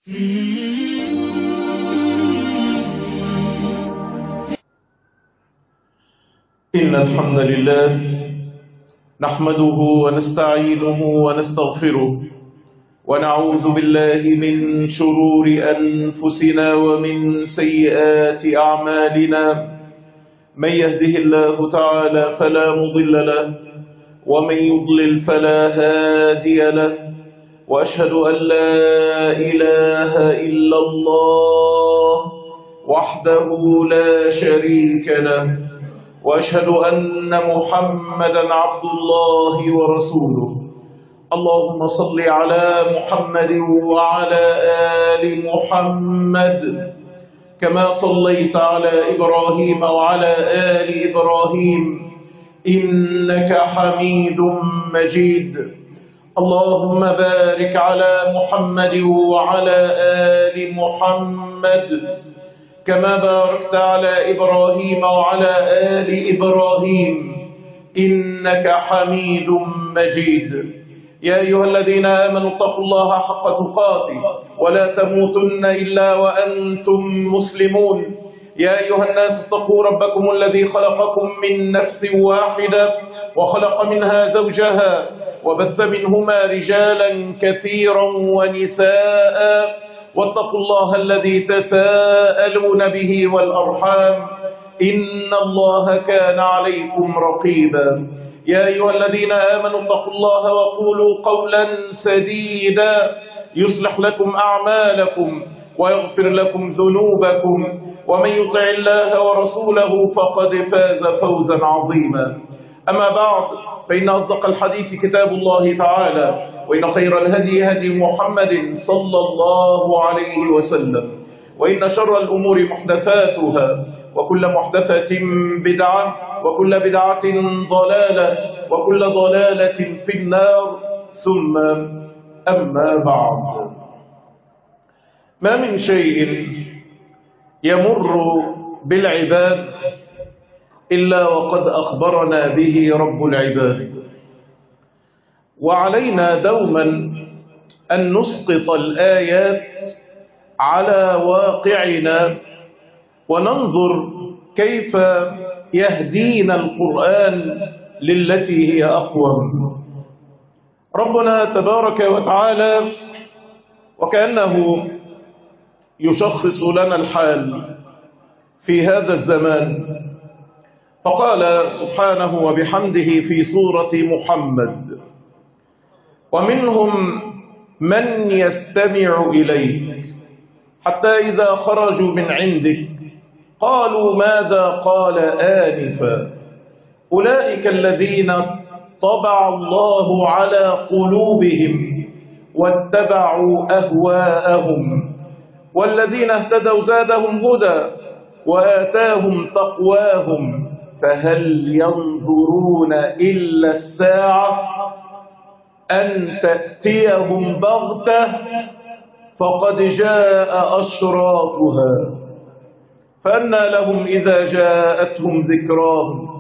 إن الحمد لله نحمده ونستعينه ونستغفره ونعوذ بالله من شرور أنفسنا ومن سيئات أعمالنا من يهده الله تعالى فلا مضل له ومن يضلل فلا هادي له وأشهد أن لا إله إلا الله وحده لا شريك له وأشهد أن محمدا عبد الله ورسوله اللهم صل على محمد وعلى آل محمد كما صليت على إبراهيم وعلى آل إبراهيم إنك حميد مجيد اللهم بارك على محمد وعلى آل محمد كما باركت على إبراهيم وعلى آل إبراهيم إنك حميد مجيد يا أيها الذين آمنوا اتقوا الله حق تقاته ولا تموتن إلا وأنتم مسلمون يا أيها الناس اتقوا ربكم الذي خلقكم من نفس واحدة وخلق منها زوجها وبث منهما رجالا كثيرا ونساء واتقوا الله الذي تساءلون به والأرحام إن الله كان عليكم رقيبا يا أيها الذين آمنوا اتقوا الله وقولوا قولا سديدا يصلح لكم أعمالكم ويغفر لكم ذنوبكم ومن يطع الله ورسوله فقد فاز فوزا عظيما أما بعد فإن أصدق الحديث كتاب الله تعالى وإن خير الهدي هدي محمد صلى الله عليه وسلم وإن شر الأمور محدثاتها وكل محدثة بدعة وكل بدعة ضلالة وكل ضلالة في النار ثم أما بعد ما من شيء يمر بالعباد إلا وقد أخبرنا به رب العباد وعلينا دوما أن نسقط الآيات على واقعنا وننظر كيف يهدينا القرآن للتي هي أقوم ربنا تبارك وتعالى وكأنه يشخص لنا الحال في هذا الزمان فقال سبحانه وبحمده في سورة محمد ومنهم من يستمع إليك حتى إذا خرجوا من عندك قالوا ماذا قال آنفا أولئك الذين طبع الله على قلوبهم واتبعوا أهواءهم والذين اهتدوا زادهم هدى وآتاهم تقواهم فهل ينظرون إلا الساعة أن تأتيهم بغتة فقد جاء أشراطها فأنى لهم إذا جاءتهم ذكراهم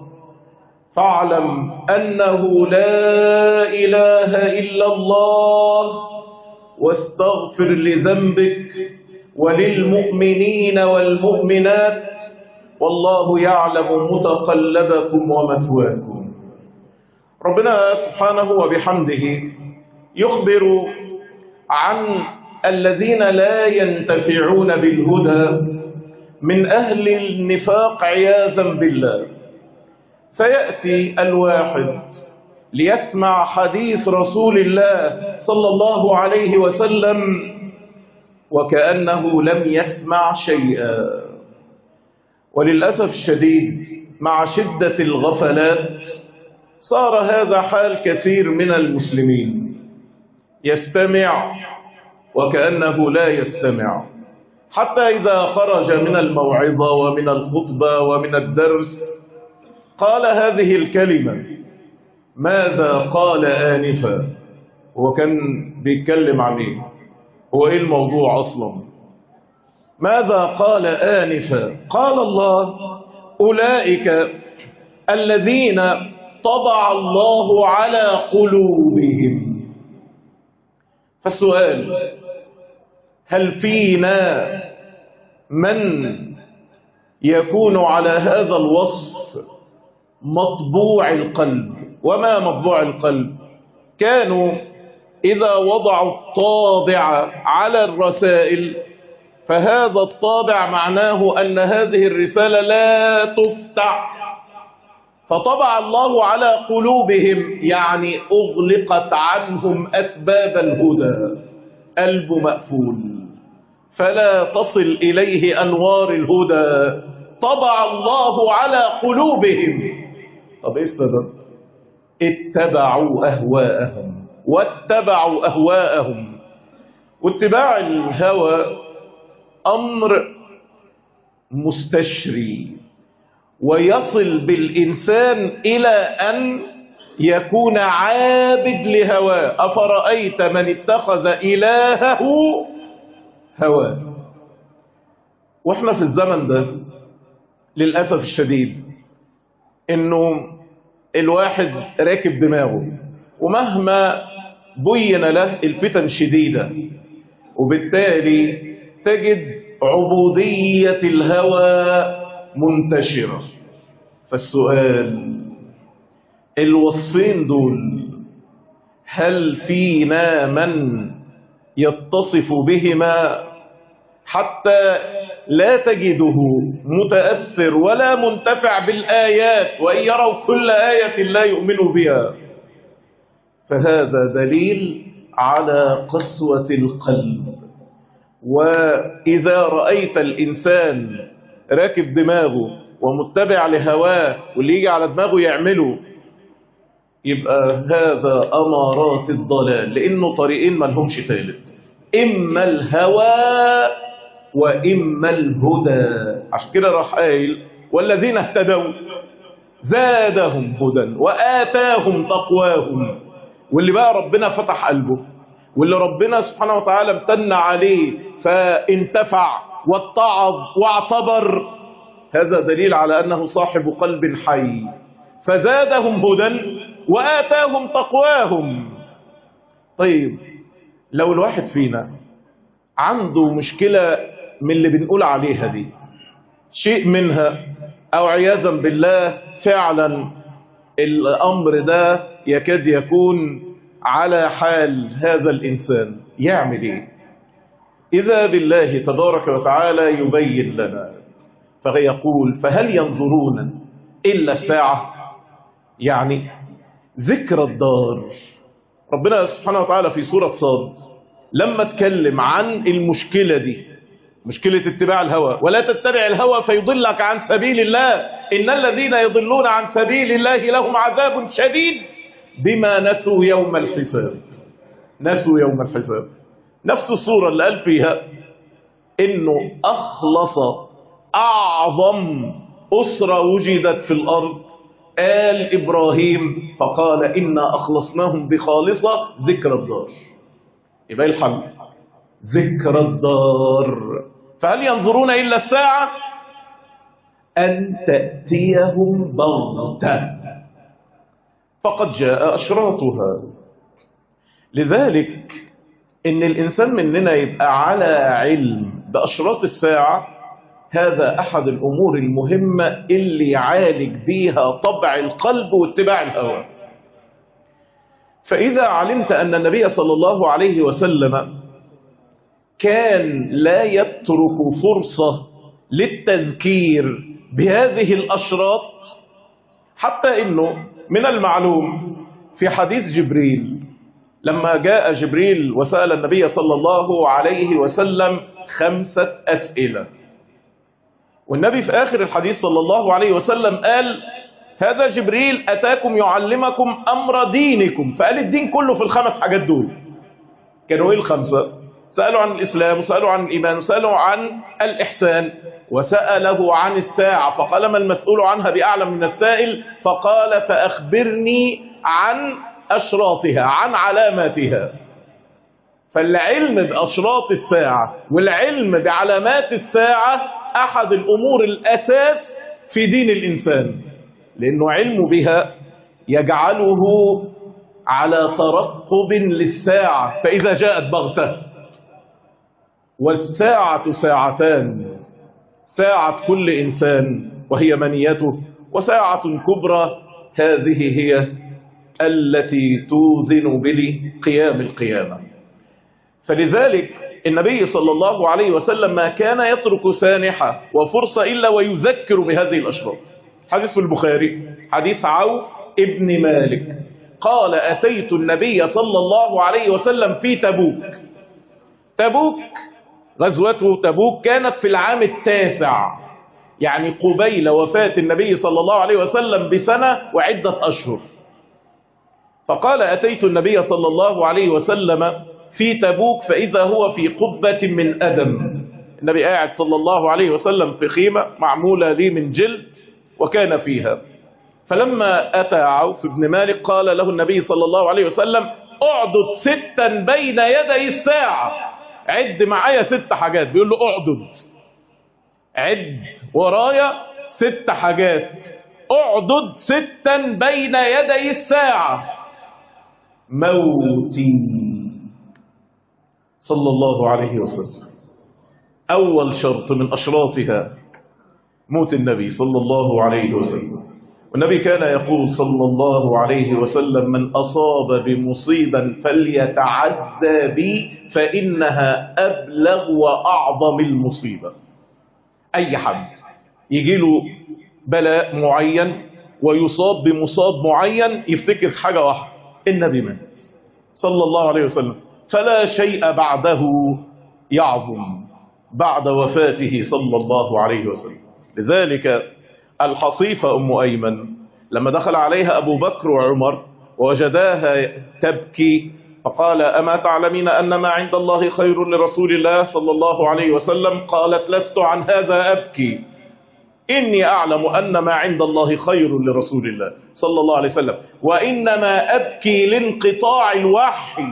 فاعلم أنه لا إله إلا الله واستغفر لذنبك وللمؤمنين والمؤمنات والله يعلم متقلبكم ومثواكم ربنا سبحانه وبحمده يخبر عن الذين لا ينتفعون بالهدى من أهل النفاق عياذا بالله فيأتي الواحد ليسمع حديث رسول الله صلى الله عليه وسلم وكأنه لم يسمع شيئا وللأسف الشديد مع شدة الغفلات صار هذا حال كثير من المسلمين يستمع وكأنه لا يستمع حتى إذا خرج من الموعظة ومن الخطبة ومن الدرس قال هذه الكلمة ماذا قال آنفا هو كان بيتكلم عن إيه هو إيه الموضوع أصلا ماذا قال آنفا قال الله أولئك الذين طبع الله على قلوبهم فالسؤال هل فينا من يكون على هذا الوصف مطبوع القلب وما مطبوع القلب كانوا إذا وضعوا الطابع على الرسائل فهذا الطابع معناه أن هذه الرسالة لا تفتح فطبع الله على قلوبهم يعني أغلقت عنهم أسباب الهدى قلب مقفول فلا تصل إليه أنوار الهدى طبع الله على قلوبهم طب إيه السبب اتبعوا أهواءهم واتبعوا أهواءهم واتباع الهوى أمر مستشري ويصل بالإنسان إلى أن يكون عابد لهواه أفرأيت من اتخذ إلهه هواه وإحنا في الزمن ده للأسف الشديد إنه الواحد راكب دماغه ومهما بين له الفتن شديدة وبالتالي تجد عبودية الهوى منتشرة فالسؤال الوصفين دول هل فينا من يتصف بهما حتى لا تجده متأثر ولا منتفع بالآيات وإن يروا كل آية لا يؤمنوا بها فهذا دليل على قسوة القلب وإذا رأيت الإنسان راكب دماغه ومتبع لهواه واللي يجي على دماغه يعمله يبقى هذا أمارات الضلال لأنه طريقين ما لهمش ثالث إما الهوى وإما الهدى عشان كده راح قايل والذين اهتدوا زادهم هدى وآتاهم تقواهم واللي بقى ربنا فتح قلبه واللي ربنا سبحانه وتعالى امتن عليه فانتفع واتعظ واعتبر هذا دليل على أنه صاحب قلب حي فزادهم هدى وآتاهم تقواهم طيب لو الواحد فينا عنده مشكلة من اللي بنقول عليها دي شيء منها أو عياذا بالله فعلا الأمر ده يكاد يكون على حال هذا الإنسان يعمل إيه إذا بالله تبارك وتعالى يبين لنا فيقول فهل ينظرون إلا الساعة يعني ذكر الدار ربنا سبحانه وتعالى في سورة صاد لما اتكلم عن المشكلة دي مشكلة اتباع الهوى ولا تتبع الهوى فيضلك عن سبيل الله إن الذين يضلون عن سبيل الله لهم عذاب شديد بما نسوا يوم الحساب نسوا يوم الحساب نفس الصورة اللي قال فيها إنه أخلص أعظم أسرة وجدت في الأرض آل إبراهيم فقال إنا أخلصناهم بخالصة ذكر الدار يبقى الحل ذكر الدار فهل ينظرون إلا الساعة أن تأتيهم بغتة فقد جاء أشراطها لذلك إن الإنسان مننا يبقى على علم بأشراط الساعة هذا أحد الأمور المهمة اللي يعالج بيها طبع القلب واتباع الهوى فإذا علمت أن النبي صلى الله عليه وسلم كان لا يترك فرصة للتذكير بهذه الأشراط حتى إنه من المعلوم في حديث جبريل لما جاء جبريل وسأل النبي صلى الله عليه وسلم خمسة أسئلة والنبي في آخر الحديث صلى الله عليه وسلم قال هذا جبريل أتاكم يعلمكم أمر دينكم فقال الدين كله في الخمس حاجات دول كانوا إيه الخمسة سألوا عن الإسلام وسألوا عن الإيمان وسألوا عن الإحسان وسأله عن الساعة فقال ما المسؤول عنها بأعلم من السائل فقال فأخبرني عن أشراطها عن علاماتها فالعلم بأشراط الساعة والعلم بعلامات الساعة أحد الأمور الأساس في دين الإنسان لأنه علم بها يجعله على ترقب للساعة فإذا جاءت بغتة والساعة ساعتان ساعة كل إنسان وهي منيته وساعة كبرى هذه هي التي توزن بلي قيام القيامة فلذلك النبي صلى الله عليه وسلم ما كان يترك سانحة وفرصة إلا ويذكر بهذه الأشراط حديث في البخاري حديث عوف ابن مالك قال أتيت النبي صلى الله عليه وسلم في تبوك تبوك غزوته تبوك كانت في العام التاسع يعني قبيل وفاة النبي صلى الله عليه وسلم بسنة وعدة أشهر فقال أتيت النبي صلى الله عليه وسلم في تبوك فإذا هو في قبة من أدم النبي قاعد صلى الله عليه وسلم في خيمة معمولة لي من جلد وكان فيها فلما أتى عوف بن مالك قال له النبي صلى الله عليه وسلم اعدد ستا بين يدي الساعة عد معايا ست حاجات بيقول له اعدد عد ورايا ست حاجات اعدد ستا بين يدي الساعة موتي صلى الله عليه وسلم أول شرط من أشراطها موت النبي صلى الله عليه وسلم والنبي كان يقول صلى الله عليه وسلم من أصاب بمصيبا فليتعدى بي فإنها أبلغ وأعظم المصيبة أي حد يجي له بلاء معين ويصاب بمصاب معين يفتكر حاجة واحدة النبي مات صلى الله عليه وسلم فلا شيء بعده يعظم بعد وفاته صلى الله عليه وسلم لذلك الحصيفة أم أيمن لما دخل عليها أبو بكر وعمر ووجداها تبكي فقال أما تعلمين أن ما عند الله خير لرسول الله صلى الله عليه وسلم قالت لست عن هذا أبكي إني أعلم أن ما عند الله خير لرسول الله صلى الله عليه وسلم وإنما أبكي لانقطاع الوحي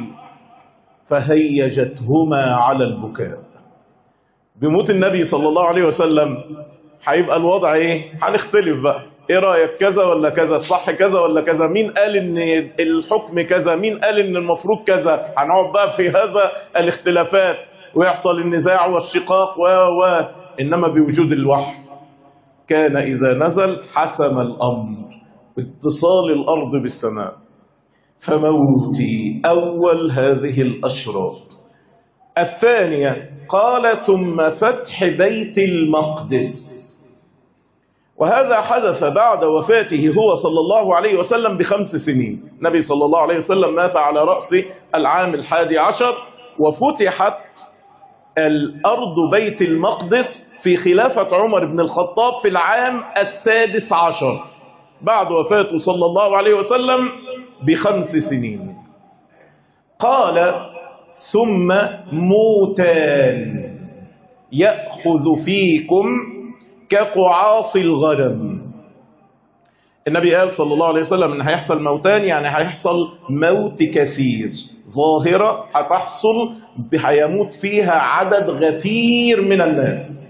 فهيجتهما على البكاء بموت النبي صلى الله عليه وسلم هيبقى الوضع ايه هنختلف بقى ايه رايك كذا ولا كذا الصح كذا ولا كذا مين قال ان الحكم كذا مين قال ان المفروض كذا هنقعد بقى في هذا الاختلافات ويحصل النزاع والشقاق و و انما بوجود الوحي كان اذا نزل حسم الامر اتصال الارض بالسماء فموتي اول هذه الاشراط الثانيه قال ثم فتح بيت المقدس وهذا حدث بعد وفاته هو صلى الله عليه وسلم بخمس سنين النبي صلى الله عليه وسلم مات على رأس العام الحادي عشر وفتحت الأرض بيت المقدس في خلافة عمر بن الخطاب في العام السادس عشر بعد وفاته صلى الله عليه وسلم بخمس سنين قال ثم موتان يأخذ فيكم كقعاص الغنم النبي قال صلى الله عليه وسلم ان هيحصل موتان يعني هيحصل موت كثير ظاهرة هتحصل هيموت فيها عدد غفير من الناس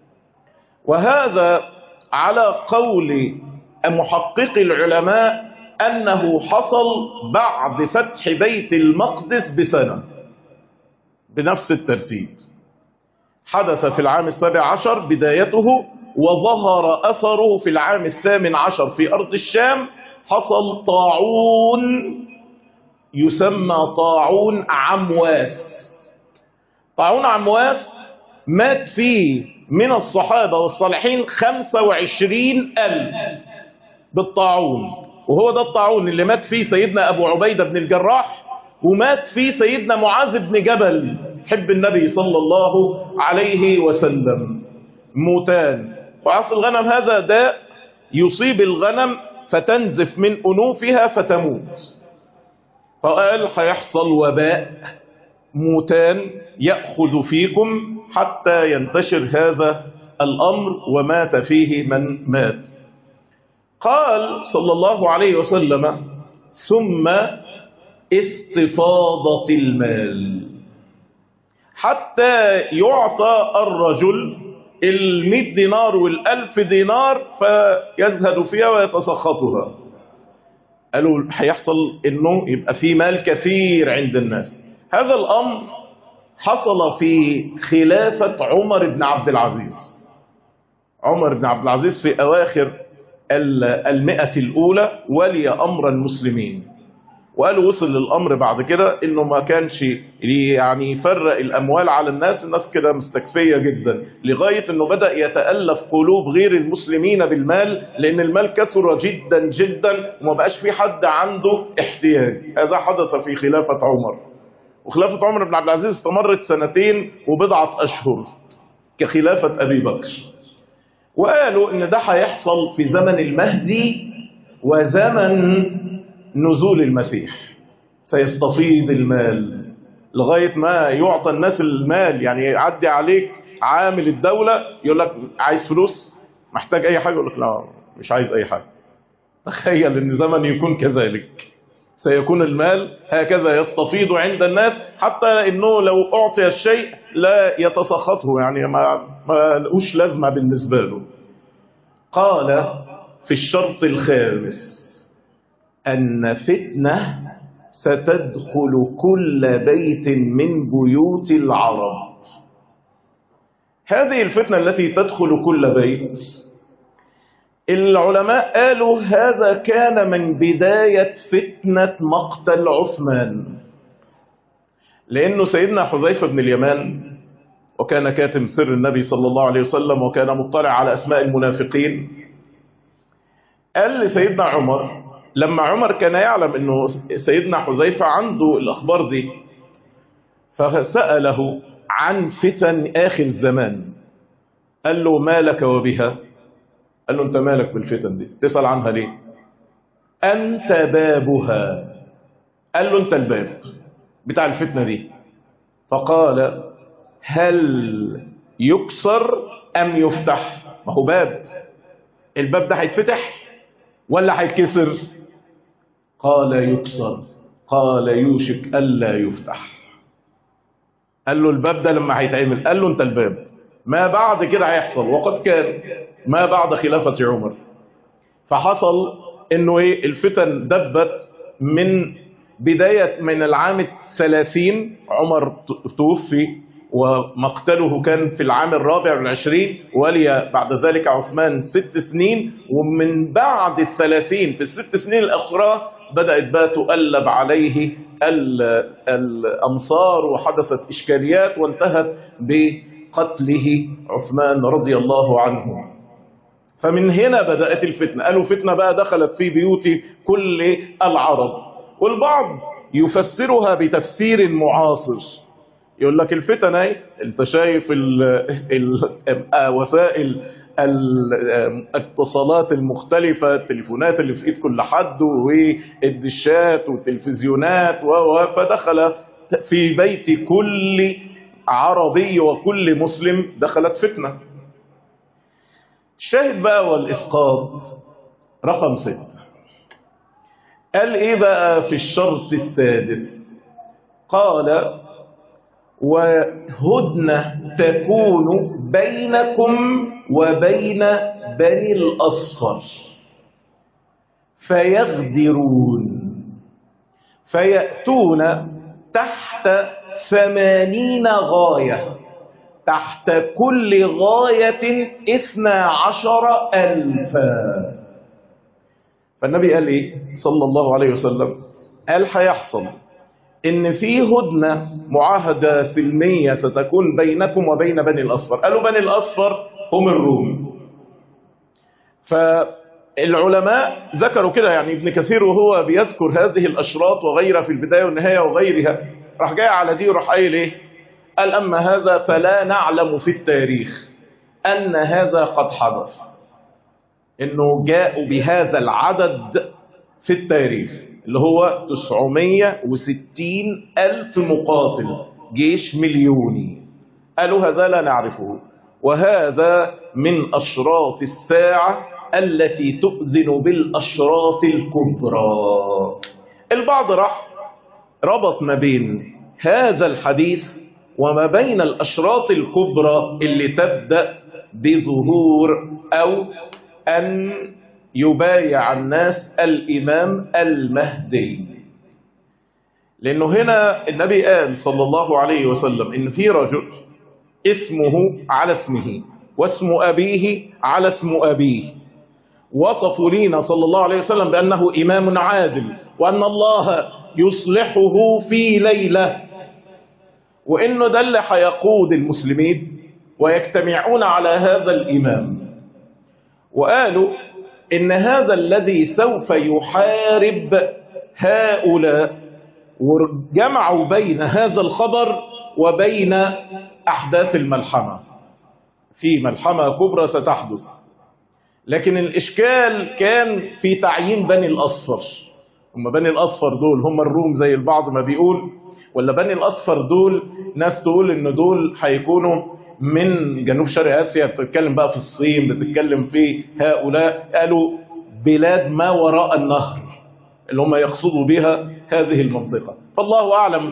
وهذا على قول محقق العلماء أنه حصل بعد فتح بيت المقدس بسنة بنفس الترتيب حدث في العام السابع عشر بدايته وظهر أثره في العام الثامن عشر في أرض الشام حصل طاعون يسمى طاعون عمواس طاعون عمواس مات فيه من الصحابة والصالحين خمسة وعشرين ألف بالطاعون وهو ده الطاعون اللي مات فيه سيدنا أبو عبيدة بن الجراح ومات فيه سيدنا معاذ بن جبل حب النبي صلى الله عليه وسلم موتان وعص الغنم هذا داء يصيب الغنم فتنزف من أنوفها فتموت فقال هيحصل وباء موتان يأخذ فيكم حتى ينتشر هذا الأمر ومات فيه من مات قال صلى الله عليه وسلم ثم استفاضة المال حتى يعطى الرجل المئة دينار والألف دينار فيزهد فيها ويتسخطها قالوا هيحصل انه يبقى في مال كثير عند الناس هذا الامر حصل في خلافة عمر بن عبد العزيز عمر بن عبد العزيز في أواخر المئة الأولى ولي أمر المسلمين وقالوا وصل للأمر بعد كده إنه ما كانش يعني يفرق الأموال على الناس الناس كده مستكفية جدا لغاية إنه بدأ يتألف قلوب غير المسلمين بالمال لأن المال كثر جدا جدا وما بقاش في حد عنده احتياج هذا حدث في خلافة عمر وخلافة عمر بن عبد العزيز استمرت سنتين وبضعة أشهر كخلافة أبي بكر وقالوا إن ده هيحصل في زمن المهدي وزمن نزول المسيح سيستفيض المال لغاية ما يعطى الناس المال يعني يعدي عليك عامل الدولة يقول لك عايز فلوس محتاج أي حاجة يقول لك لا مش عايز أي حاجة تخيل ان زمن يكون كذلك سيكون المال هكذا يستفيض عند الناس حتى انه لو اعطي الشيء لا يتسخطه يعني ما, ما لهوش لازمة بالنسبة له قال في الشرط الخامس أن فتنة ستدخل كل بيت من بيوت العرب هذه الفتنة التي تدخل كل بيت العلماء قالوا هذا كان من بداية فتنة مقتل عثمان لأنه سيدنا حذيفة بن اليمان وكان كاتم سر النبي صلى الله عليه وسلم وكان مطلع على أسماء المنافقين قال لسيدنا عمر لما عمر كان يعلم أنه سيدنا حذيفة عنده الأخبار دي فسأله عن فتن آخر الزمان قال له ما لك وبها قال له انت مالك بالفتن دي تسأل عنها ليه انت بابها قال له انت الباب بتاع الفتنة دي فقال هل يكسر ام يفتح ما هو باب الباب ده هيتفتح ولا هيتكسر قال يكسر قال يوشك الا يفتح قال له الباب ده لما هيتعمل قال له انت الباب ما بعد كده هيحصل وقد كان ما بعد خلافة عمر فحصل انه ايه الفتن دبت من بداية من العام الثلاثين عمر توفي ومقتله كان في العام الرابع والعشرين ولي بعد ذلك عثمان ست سنين ومن بعد الثلاثين في الست سنين الأخرى بدأت بقى تؤلب عليه الأمصار وحدثت إشكاليات وانتهت بقتله عثمان رضي الله عنه فمن هنا بدأت الفتنة قالوا فتنة بقى دخلت في بيوت كل العرب والبعض يفسرها بتفسير معاصر يقول لك الفتن اهي انت شايف ال ال وسائل الاتصالات المختلفة التليفونات اللي في ايد كل حد والدشات والتلفزيونات و فدخل في بيت كل عربي وكل مسلم دخلت فتنة الشاهد بقى والإسقاط رقم ست قال ايه بقى في الشرط السادس قال وهدنة تكون بينكم وبين بني الأصفر فيغدرون فيأتون تحت ثمانين غاية تحت كل غاية اثنى عشر ألفا فالنبي قال ايه صلى الله عليه وسلم قال هيحصل ان في هدنة معاهدة سلمية ستكون بينكم وبين بني الاصفر قالوا بني الاصفر هم الروم فالعلماء ذكروا كده يعني ابن كثير وهو بيذكر هذه الاشراط وغيرها في البداية والنهاية وغيرها راح جاي على دي وراح قايل ايه قال اما هذا فلا نعلم في التاريخ ان هذا قد حدث انه جاءوا بهذا العدد في التاريخ اللي هو 960 ألف مقاتل جيش مليوني قالوا هذا لا نعرفه وهذا من أشراط الساعة التي تؤذن بالأشراط الكبرى البعض راح ربط ما بين هذا الحديث وما بين الأشراط الكبرى اللي تبدأ بظهور أو أن يبايع الناس الإمام المهدي لأنه هنا النبي قال صلى الله عليه وسلم إن في رجل اسمه على اسمه واسم أبيه على اسم أبيه وصفوا لينا صلى الله عليه وسلم بأنه إمام عادل وأن الله يصلحه في ليلة وإنه ده اللي هيقود المسلمين ويجتمعون على هذا الإمام وقالوا إن هذا الذي سوف يحارب هؤلاء وجمعوا بين هذا الخبر وبين أحداث الملحمة في ملحمة كبرى ستحدث لكن الإشكال كان في تعيين بني الأصفر هم بني الأصفر دول هم الروم زي البعض ما بيقول ولا بني الأصفر دول ناس تقول إن دول هيكونوا من جنوب شرق آسيا بتتكلم بقى في الصين بتتكلم في هؤلاء قالوا بلاد ما وراء النهر اللي هم يقصدوا بها هذه المنطقة فالله أعلم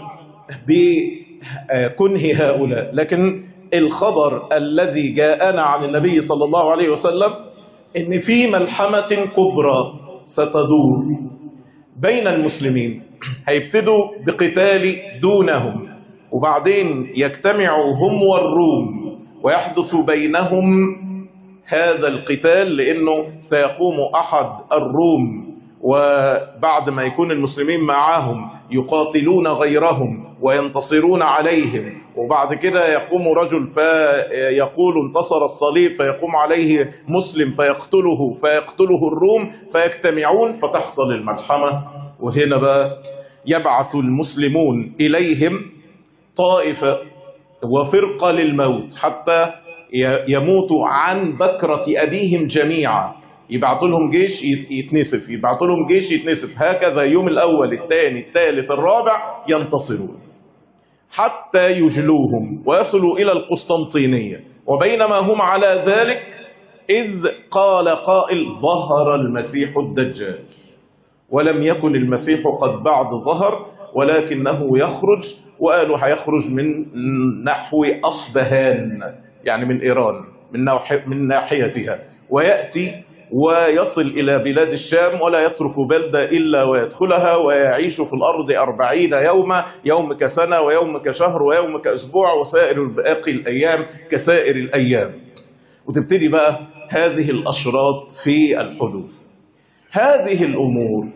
بكنه هؤلاء لكن الخبر الذي جاءنا عن النبي صلى الله عليه وسلم ان في ملحمة كبرى ستدور بين المسلمين هيبتدوا بقتال دونهم وبعدين يجتمعوا هم والروم ويحدث بينهم هذا القتال لانه سيقوم احد الروم وبعد ما يكون المسلمين معاهم يقاتلون غيرهم وينتصرون عليهم وبعد كده يقوم رجل فيقول انتصر الصليب فيقوم عليه مسلم فيقتله فيقتله الروم فيجتمعون فتحصل الملحمة وهنا بقى يبعث المسلمون إليهم طائفة وفرقة للموت حتى يموتوا عن بكرة أبيهم جميعا يبعثوا لهم جيش يتنسف يبعثوا لهم جيش يتنسف هكذا يوم الأول الثاني الثالث الرابع ينتصرون حتى يجلوهم ويصلوا إلى القسطنطينية وبينما هم على ذلك إذ قال قائل ظهر المسيح الدجال ولم يكن المسيح قد بعد ظهر ولكنه يخرج وقالوا هيخرج من نحو أصبهان يعني من إيران من, من ناحيتها ويأتي ويصل إلى بلاد الشام ولا يترك بلدة إلا ويدخلها ويعيش في الأرض أربعين يوما يوم كسنة ويوم كشهر ويوم كأسبوع وسائر باقي الأيام كسائر الأيام وتبتدي بقى هذه الأشراط في الحدوث هذه الأمور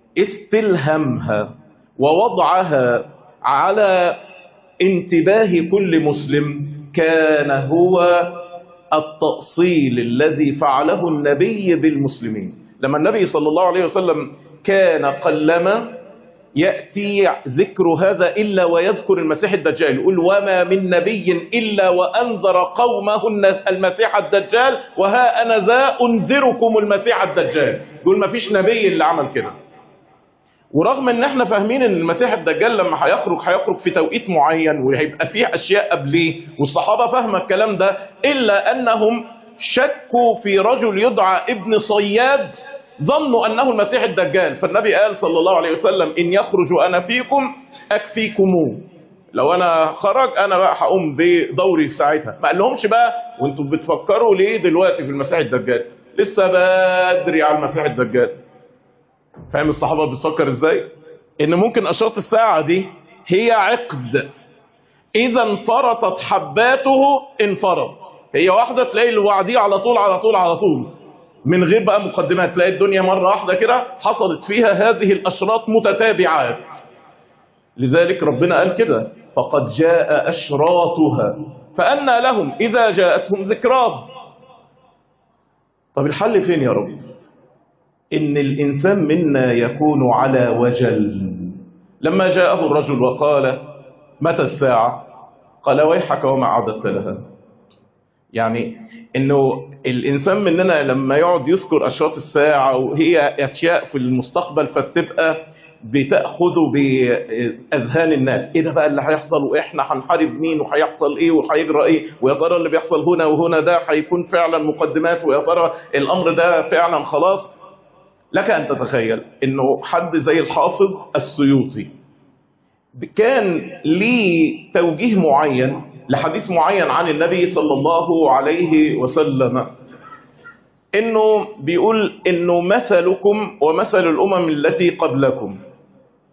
استلهمها ووضعها على انتباه كل مسلم كان هو التأصيل الذي فعله النبي بالمسلمين لما النبي صلى الله عليه وسلم كان قلما يأتي ذكر هذا إلا ويذكر المسيح الدجال يقول وما من نبي إلا وأنذر قومه المسيح الدجال وها أنا ذا أنذركم المسيح الدجال يقول ما فيش نبي اللي عمل كده ورغم ان احنا فاهمين ان المسيح الدجال لما هيخرج هيخرج في توقيت معين وهيبقى فيه اشياء قبليه والصحابه فاهمه الكلام ده الا انهم شكوا في رجل يدعى ابن صياد ظنوا انه المسيح الدجال فالنبي قال صلى الله عليه وسلم ان يخرج انا فيكم اكفيكموه لو انا خرج انا بقى هقوم بدوري في ساعتها ما قال لهمش بقى وانتم بتفكروا ليه دلوقتي في المسيح الدجال لسه بدري على المسيح الدجال فاهم الصحابة بتفكر ازاي ان ممكن اشراط الساعة دي هي عقد اذا انفرطت حباته انفرط هي واحدة تلاقي اللي وعديه على طول على طول على طول من غير بقى مقدمات تلاقي الدنيا مرة واحدة كده حصلت فيها هذه الاشراط متتابعات لذلك ربنا قال كده فقد جاء اشراطها فأنى لهم اذا جاءتهم ذكراه طب الحل فين يا رب إن الإنسان منا يكون على وجل لما جاءه الرجل وقال متى الساعة قال ويحك وما عددت لها يعني إنه الإنسان مننا لما يقعد يذكر أشراط الساعة وهي أشياء في المستقبل فبتبقى بتأخذ بأذهان الناس إيه ده بقى اللي هيحصل وإحنا هنحارب مين وهيحصل إيه وهيجرى إيه ويا ترى اللي بيحصل هنا وهنا ده هيكون فعلا مقدمات ويا ترى الأمر ده فعلا خلاص لك أن تتخيل أنه حد زي الحافظ السيوطي كان ليه توجيه معين لحديث معين عن النبي صلى الله عليه وسلم انه بيقول انه مثلكم ومثل الامم التي قبلكم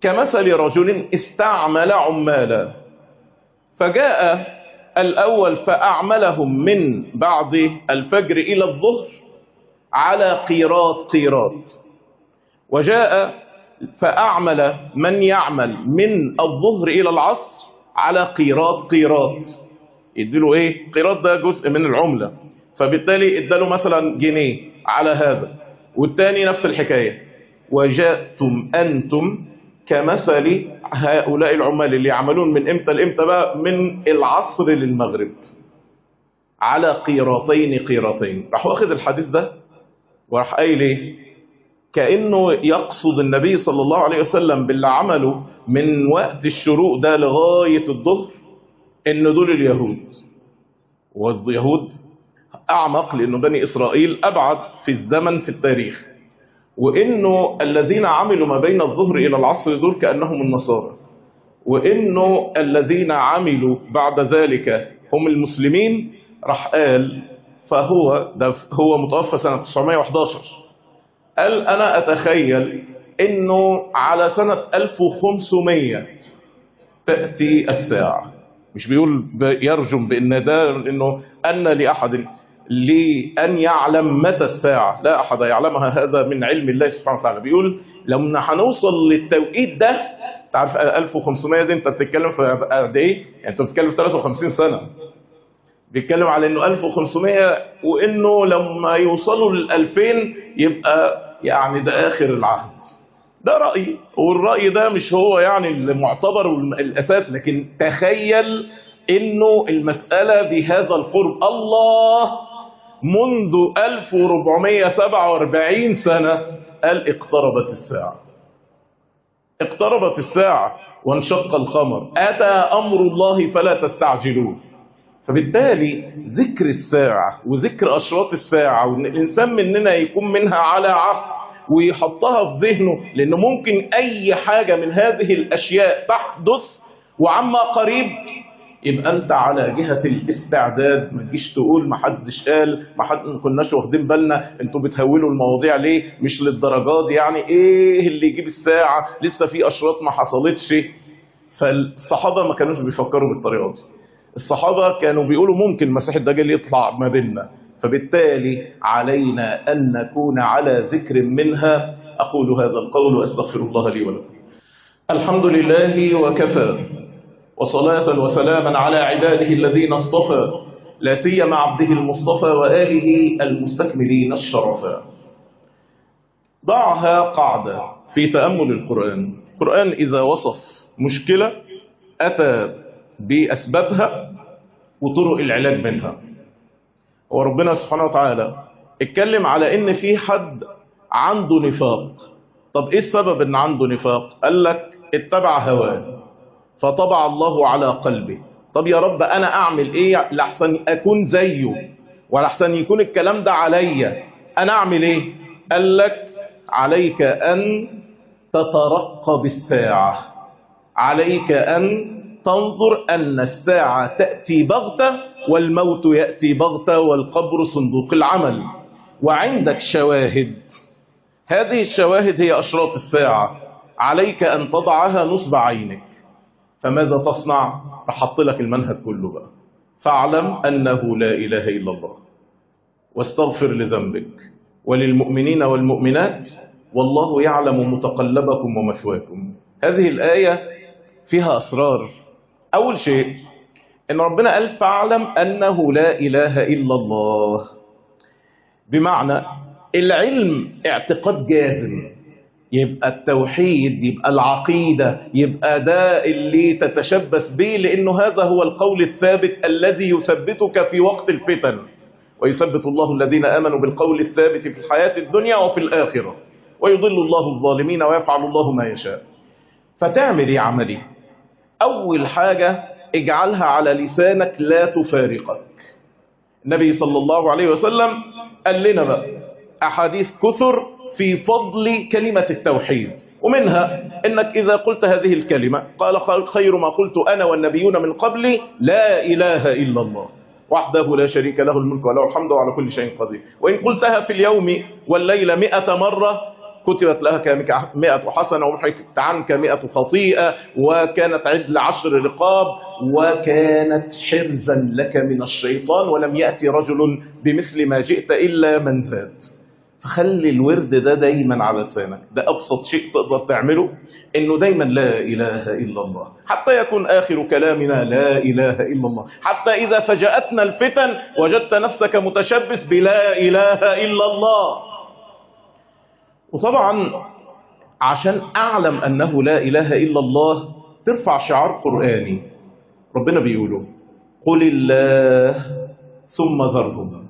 كمثل رجل استعمل عمالا فجاء الأول فأعملهم من بعد الفجر إلى الظهر على قيراط قيراط وجاء فأعمل من يعمل من الظهر إلى العصر على قيراط قيراط يديله إيه قيراط ده جزء من العملة فبالتالي اداله مثلا جنيه على هذا والتاني نفس الحكاية وجاءتم أنتم كمثل هؤلاء العمال اللي يعملون من امتى لامتى بقى من العصر للمغرب على قيراطين قيراطين راح واخد الحديث ده وراح قايل ايه كأنه يقصد النبي صلى الله عليه وسلم باللي عمله من وقت الشروق ده لغاية الظهر ان دول اليهود واليهود اعمق لانه بني اسرائيل ابعد في الزمن في التاريخ وانه الذين عملوا ما بين الظهر الى العصر دول كانهم النصارى وانه الذين عملوا بعد ذلك هم المسلمين راح قال فهو ده هو متوفى سنه 911 قال انا اتخيل انه على سنه 1500 تاتي الساعه مش بيقول يرجم بان ده انه ان لاحد لأن يعلم متى الساعة لا أحد يعلمها هذا من علم الله سبحانه وتعالى بيقول لما هنوصل للتوقيت ده تعرف 1500 دي انت بتتكلم في قد ايه يعني انت بتتكلم في 53 سنة بيتكلم على انه 1500 وانه لما يوصلوا لل 2000 يبقى يعني ده اخر العهد ده رأيي والرأي ده مش هو يعني المعتبر والاساس لكن تخيل انه المسألة بهذا القرب الله منذ 1447 سنة قال اقتربت الساعة اقتربت الساعة وانشق القمر أتى أمر الله فلا تستعجلوه فبالتالي ذكر الساعة وذكر أشراط الساعة وإن الإنسان مننا يكون منها على عقل ويحطها في ذهنه لأنه ممكن أي حاجة من هذه الأشياء تحدث وعما قريب يبقى انت على جهة الاستعداد ما تجيش تقول ما حدش قال ما حد ما كناش واخدين بالنا انتوا بتهولوا المواضيع ليه مش للدرجات يعني ايه اللي يجيب الساعة لسه في اشراط ما حصلتش فالصحابة ما كانوش بيفكروا بالطريقة دي الصحابة كانوا بيقولوا ممكن مسيح الدجال يطلع ما بيننا فبالتالي علينا أن نكون على ذكر منها أقول هذا القول وأستغفر الله لي ولكم الحمد لله وكفى وصلاة وسلاما على عباده الذين اصطفى لا سيما عبده المصطفى وآله المستكملين الشرفا ضعها قاعدة في تأمل القرآن القرآن إذا وصف مشكلة أتى بأسبابها وطرق العلاج منها وربنا سبحانه وتعالى اتكلم على ان في حد عنده نفاق طب ايه السبب ان عنده نفاق قال لك اتبع هواه فطبع الله على قلبه طب يا رب انا اعمل ايه لحسن اكون زيه ولحسن يكون الكلام ده عليا انا اعمل ايه قال لك عليك ان تترقب الساعة عليك ان تنظر ان الساعة تأتي بغتة والموت يأتي بغتة والقبر صندوق العمل وعندك شواهد هذه الشواهد هي أشراط الساعة عليك أن تضعها نصب عينك فماذا تصنع رحط لك المنهج كله بقى فاعلم أنه لا إله إلا الله واستغفر لذنبك وللمؤمنين والمؤمنات والله يعلم متقلبكم ومثواكم هذه الآية فيها أسرار أول شيء إن ربنا قال فاعلم أنه لا إله إلا الله بمعنى العلم اعتقاد جازم يبقى التوحيد يبقى العقيدة يبقى ده اللي تتشبث به لأنه هذا هو القول الثابت الذي يثبتك في وقت الفتن ويثبت الله الذين آمنوا بالقول الثابت في الحياة الدنيا وفي الآخرة ويضل الله الظالمين ويفعل الله ما يشاء فتعمل يا عملي أول حاجة اجعلها على لسانك لا تفارقك النبي صلى الله عليه وسلم قال لنا بقى أحاديث كثر في فضل كلمة التوحيد ومنها انك اذا قلت هذه الكلمة قال خير ما قلت انا والنبيون من قبلي لا اله الا الله وحده لا شريك له الملك وله الحمد وعلى كل شيء قدير وان قلتها في اليوم والليلة مئة مرة كتبت لها كمئة حسنة ومحكت عنك مئة خطيئة وكانت عدل عشر رقاب وكانت حرزا لك من الشيطان ولم يأتي رجل بمثل ما جئت إلا من زاد فخلي الورد ده دايما على لسانك ده أبسط شيء تقدر تعمله إنه دايما لا إله إلا الله حتى يكون آخر كلامنا لا إله إلا الله حتى إذا فجأتنا الفتن وجدت نفسك متشبث بلا إله إلا الله وطبعا عشان أعلم أنه لا إله إلا الله ترفع شعار قرآني ربنا بيقوله قل الله ثم ذرهم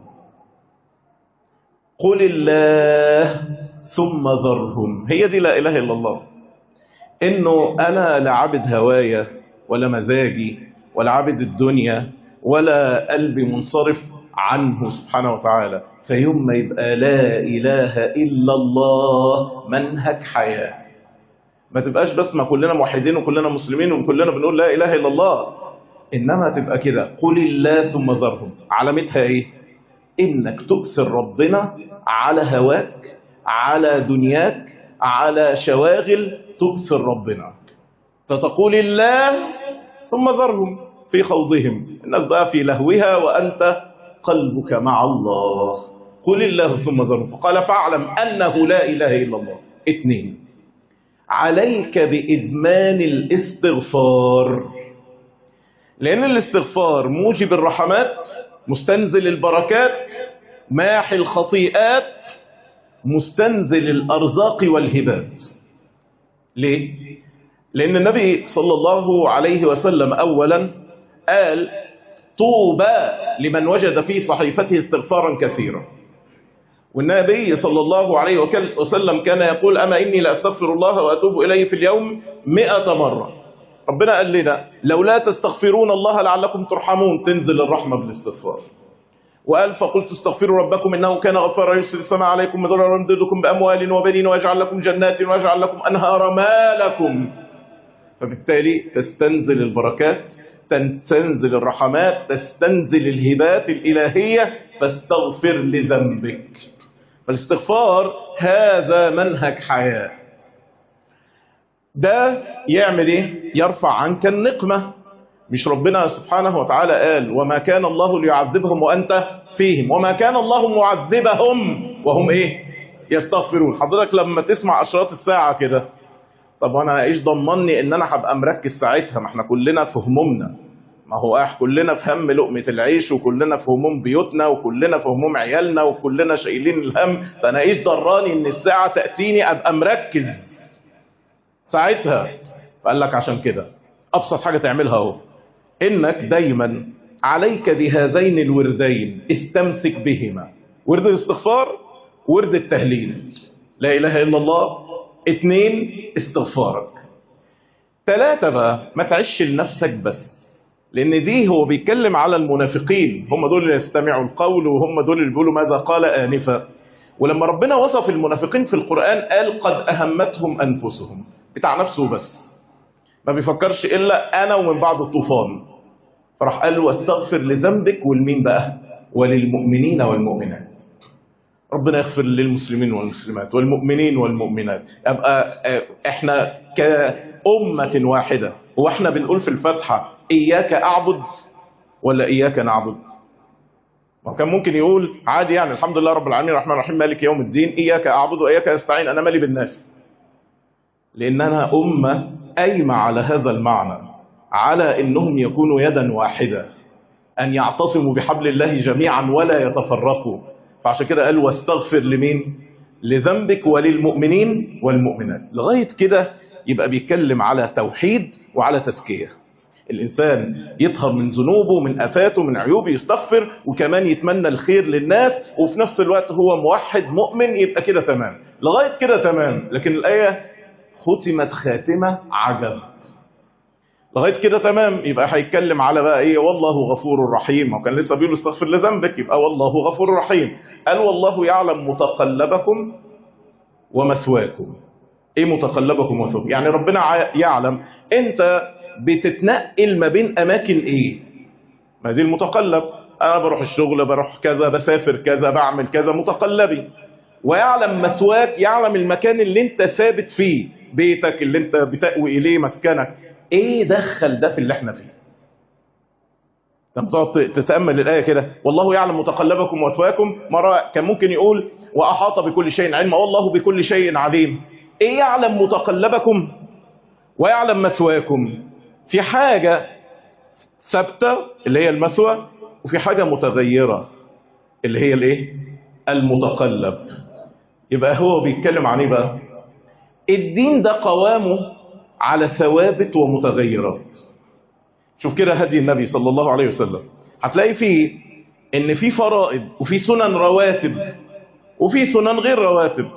قل الله ثم ذرهم هي دي لا إله إلا الله إنه أنا لا عبد هوايا ولا مزاجي ولا عبد الدنيا ولا قلبي منصرف عنه سبحانه وتعالى فيوم ما يبقى لا إله إلا الله منهج حياة ما تبقاش بس ما كلنا موحدين وكلنا مسلمين وكلنا بنقول لا إله إلا الله إنما تبقى كده قل الله ثم ذرهم علامتها إيه إنك تؤثر ربنا على هواك على دنياك على شواغل تؤثر ربنا فتقول الله ثم ذرهم في خوضهم الناس بقى في لهوها وأنت قلبك مع الله قل الله ثم ذرهم قال فاعلم أنه لا إله إلا الله اثنين عليك بإدمان الاستغفار لأن الاستغفار موجب الرحمات مستنزل البركات ماحي الخطيئات مستنزل الأرزاق والهبات ليه؟ لأن النبي صلى الله عليه وسلم أولا قال طوبى لمن وجد في صحيفته استغفارا كثيرا والنبي صلى الله عليه وسلم كان يقول أما إني لأستغفر الله وأتوب إليه في اليوم مئة مرة ربنا قال لنا لو لا تستغفرون الله لعلكم ترحمون تنزل الرحمة بالاستغفار وقال فقلت استغفروا ربكم إنه كان غفارا يرسل السماء عليكم مدرارا ويمددكم بأموال وبنين ويجعل لكم جنات ويجعل لكم أنهار ما لكم فبالتالي تستنزل البركات تستنزل الرحمات تستنزل الهبات الإلهية فاستغفر لذنبك فالاستغفار هذا منهج حياة ده يعمل ايه يرفع عنك النقمة مش ربنا سبحانه وتعالى قال وما كان الله ليعذبهم وأنت فيهم وما كان الله معذبهم وهم ايه يستغفرون حضرتك لما تسمع أشراط الساعة كده طب وانا ايش ضمني ان انا هبقى مركز ساعتها ما احنا كلنا في همومنا ما هو اح كلنا في هم لقمة العيش وكلنا في هموم بيوتنا وكلنا في هموم عيالنا وكلنا شايلين الهم فانا ايش ضراني ان الساعة تأتيني ابقى مركز ساعتها فقال لك عشان كده ابسط حاجة تعملها اهو انك دايما عليك بهذين الوردين استمسك بهما ورد الاستغفار ورد التهليل لا اله الا الله اتنين استغفارك ثلاثة بقى ما تعيش لنفسك بس لان دي هو بيتكلم على المنافقين هم دول اللي يستمعوا القول وهم دول اللي بيقولوا ماذا قال آنفا ولما ربنا وصف المنافقين في القرآن قال قد أهمتهم أنفسهم بتاع نفسه بس ما بيفكرش إلا أنا ومن بعد الطوفان فراح قال واستغفر لذنبك والمين بقى وللمؤمنين والمؤمنات ربنا يغفر للمسلمين والمسلمات والمؤمنين والمؤمنات يبقى احنا كأمة واحدة واحنا بنقول في الفاتحة إياك أعبد ولا إياك نعبد وكان ممكن يقول عادي يعني الحمد لله رب العالمين الرحمن الرحيم مالك يوم الدين إياك أعبد وإياك أستعين أنا مالي بالناس لأننا أمة قايمة على هذا المعنى على أنهم يكونوا يدا واحدة أن يعتصموا بحبل الله جميعا ولا يتفرقوا فعشان كده قال واستغفر لمين لذنبك وللمؤمنين والمؤمنات لغاية كده يبقى بيتكلم على توحيد وعلى تزكية الإنسان يطهر من ذنوبه من أفاته من عيوبه يستغفر وكمان يتمنى الخير للناس وفي نفس الوقت هو موحد مؤمن يبقى كده تمام لغاية كده تمام لكن الآية ختمت خاتمة عجب لغايه كده تمام يبقى هيتكلم على بقى ايه والله غفور رحيم وكان لسه بيقول استغفر لذنبك يبقى والله غفور رحيم قال والله يعلم متقلبكم ومثواكم ايه متقلبكم ومثواكم يعني ربنا يعلم انت بتتنقل ما بين اماكن ايه ما دي المتقلب انا بروح الشغل بروح كذا بسافر كذا بعمل كذا متقلبي ويعلم مثواك يعلم المكان اللي انت ثابت فيه بيتك اللي انت بتأوي اليه مسكنك ايه دخل ده في اللي احنا فيه لما تقعد تتأمل الآية كده والله يعلم متقلبكم ومثواكم مرة كان ممكن يقول وأحاط بكل شيء علما والله بكل شيء عليم إيه يعلم متقلبكم ويعلم مثواكم في حاجة ثابتة اللي هي المثوى وفي حاجة متغيرة اللي هي الايه المتقلب يبقى هو بيتكلم عن ايه بقى الدين ده قوامه على ثوابت ومتغيرات شوف كده هدي النبي صلى الله عليه وسلم هتلاقي فيه ان في فرائض وفي سنن رواتب وفي سنن غير رواتب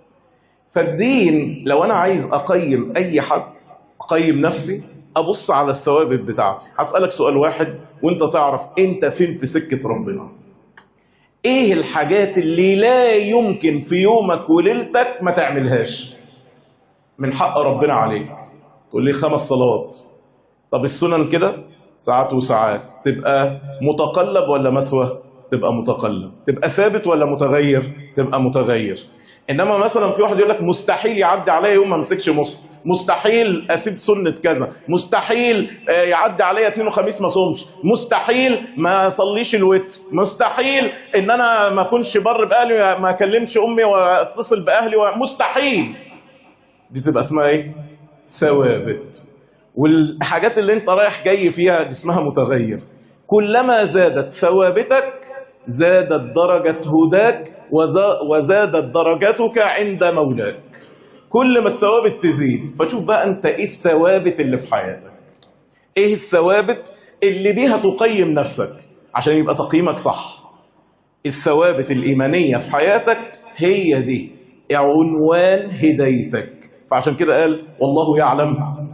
فالدين لو انا عايز اقيم اي حد اقيم نفسي ابص على الثوابت بتاعتي هسألك سؤال واحد وانت تعرف انت فين في سكة ربنا ايه الحاجات اللي لا يمكن في يومك وليلتك ما تعملهاش من حق ربنا عليك تقول لي خمس صلوات طب السنن كده ساعات وساعات تبقى متقلب ولا مثوى تبقى متقلب تبقى ثابت ولا متغير تبقى متغير انما مثلا في واحد يقول لك مستحيل يعدي عليا يوم ما امسكش مصحف مستحيل اسيب سنه كذا مستحيل يعدي عليا اثنين وخميس ما صومش مستحيل ما اصليش الوتر مستحيل ان انا ما اكونش بر باهلي ما اكلمش امي واتصل باهلي مستحيل دي تبقى اسمها ايه ثوابت والحاجات اللي انت رايح جاي فيها دي اسمها متغير كلما زادت ثوابتك زادت درجة هداك وزادت درجتك عند مولاك كل ما الثوابت تزيد فشوف بقى انت ايه الثوابت اللي في حياتك ايه الثوابت اللي بيها تقيم نفسك عشان يبقى تقييمك صح الثوابت الإيمانية في حياتك هي دي عنوان هدايتك فعشان كده قال والله يعلم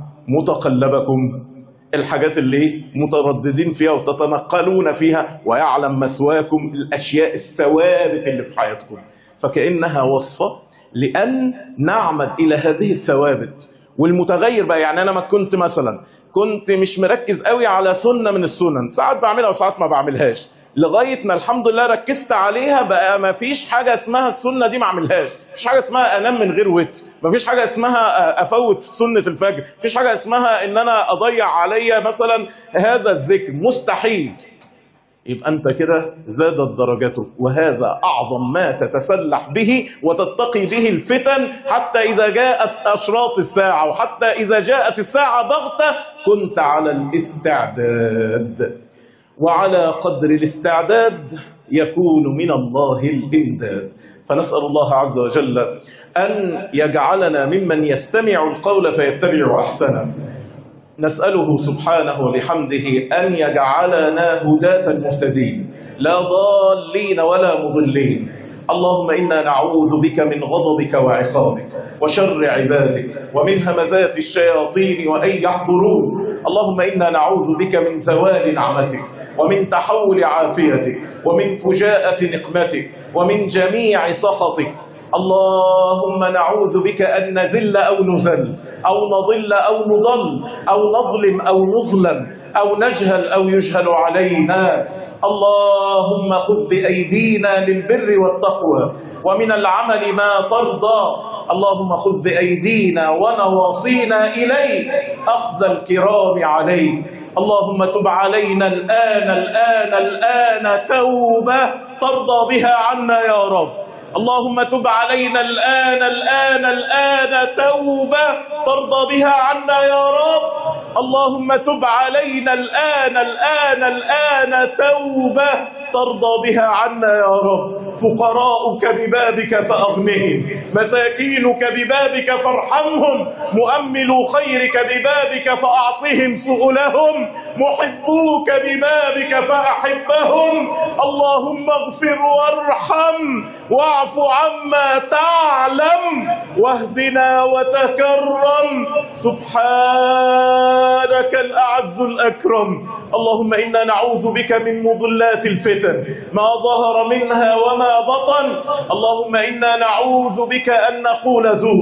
متقلبكم الحاجات اللي مترددين فيها وتتنقلون فيها ويعلم مثواكم الأشياء الثوابت اللي في حياتكم فكأنها وصفة لأن نعمد إلى هذه الثوابت والمتغير بقى يعني أنا ما كنت مثلا كنت مش مركز قوي على سنة من السنن ساعات بعملها وساعات ما بعملهاش لغاية ما الحمد لله ركزت عليها بقى ما فيش حاجة اسمها السنة دي ما اعملهاش مفيش حاجة اسمها انام من غير وتر مفيش حاجة اسمها افوت سنة الفجر مفيش حاجة اسمها ان انا اضيع عليا مثلا هذا الذكر مستحيل يبقى انت كده زادت درجته وهذا اعظم ما تتسلح به وتتقي به الفتن حتى اذا جاءت اشراط الساعة وحتى اذا جاءت الساعة بغتة كنت على الاستعداد وعلى قدر الاستعداد يكون من الله الإمداد فنسأل الله عز وجل أن يجعلنا ممن يستمع القول فيتبع أحسنه نسأله سبحانه وبحمده أن يجعلنا هداة مهتدين لا ضالين ولا مضلين اللهم إنا نعوذ بك من غضبك وعقابك وشر عبادك ومن همزات الشياطين وأن يحضرون اللهم إنا نعوذ بك من زوال نعمتك ومن تحول عافيتك ومن فجاءة نقمتك ومن جميع سخطك اللهم نعوذ بك أن نزل أو نزل أو نضل أو نضل أو نظلم أو نظلم أو نجهل أو يجهل علينا اللهم خذ بأيدينا للبر والتقوى ومن العمل ما ترضى اللهم خذ بأيدينا ونواصينا إليك أخذ الكرام عليك اللهم تب علينا الآن الآن الآن توبة ترضى بها عنا يا رب اللهم تب علينا الآن الآن الآن توبة ترضى بها عنا يا رب اللهم تب علينا الآن الآن الآن توبة ترضى بها عنا يا رب فقراؤك ببابك فأغنهم مساكينك ببابك فارحمهم مؤملوا خيرك ببابك فأعطهم سؤلهم محبوك ببابك فأحبهم اللهم اغفر وارحم واعف عما تعلم واهدنا وتكرم سبحانك الأعز الأكرم اللهم إنا نعوذ بك من مضلات الفتن ما ظهر منها وما بطن اللهم إنا نعوذ بك أن نقول زور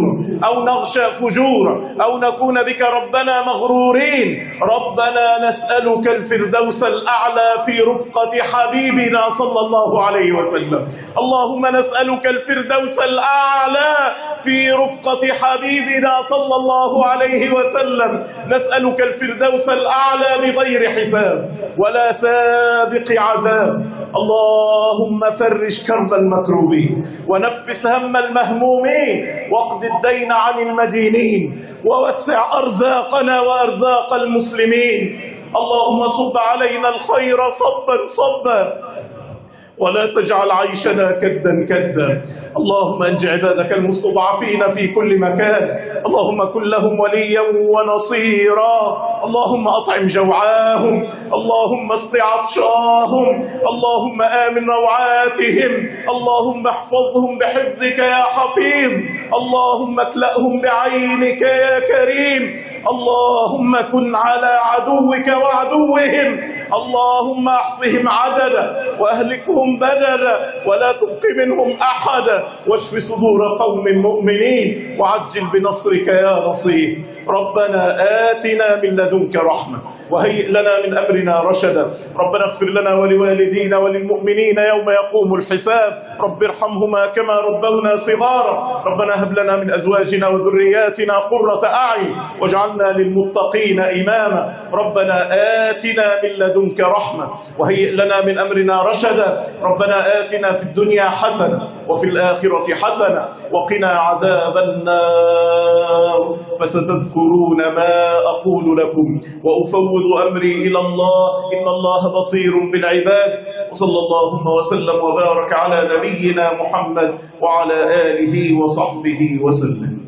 أو نغشى فجورا أو نكون بك ربنا مغرورين ربنا نسألك الفردوس الأعلى في رفقة حبيبنا صلى الله عليه وسلم اللهم نسألك الفردوس الأعلى في رفقة حبيبنا صلى الله عليه وسلم نسألك الفردوس الأعلى بغير حساب ولا سابق عذاب اللهم فرج كرب المكروبين ونفس هم المهمومين واقض الدين عن المدينين ووسع أرزاقنا وأرزاق المسلمين اللهم صب علينا الخير صبا صبا ولا تجعل عيشنا كدا كدا اللهم انج عبادك المستضعفين في كل مكان اللهم كن لهم وليا ونصيرا اللهم اطعم جوعاهم اللهم اسق عطشاهم اللهم امن روعاتهم اللهم احفظهم بحفظك يا حفيظ اللهم اكلاهم بعينك يا كريم اللهم كن على عدوك وعدوهم اللهم احصهم عددا واهلكهم بدلا ولا تبق منهم احدا واشف صدور قوم مؤمنين وعجل بنصرك يا نصير ربنا آتنا من لدنك رحمة وهيئ لنا من أمرنا رشدا ربنا اغفر لنا ولوالدينا وللمؤمنين يوم يقوم الحساب رب ارحمهما كما ربونا صغارا ربنا هب لنا من أزواجنا وذرياتنا قرة أعين واجعلنا للمتقين إماما ربنا آتنا من لدنك رحمة وهيئ لنا من أمرنا رشدا ربنا آتنا في الدنيا حسنة وفي الآخرة حسنة وقنا عذاب النار فستذكرون ما أقول لكم وأفوض أمري إلى الله إن الله بصير بالعباد وصلى الله وسلم وبارك على نبينا محمد وعلى آله وصحبه وسلم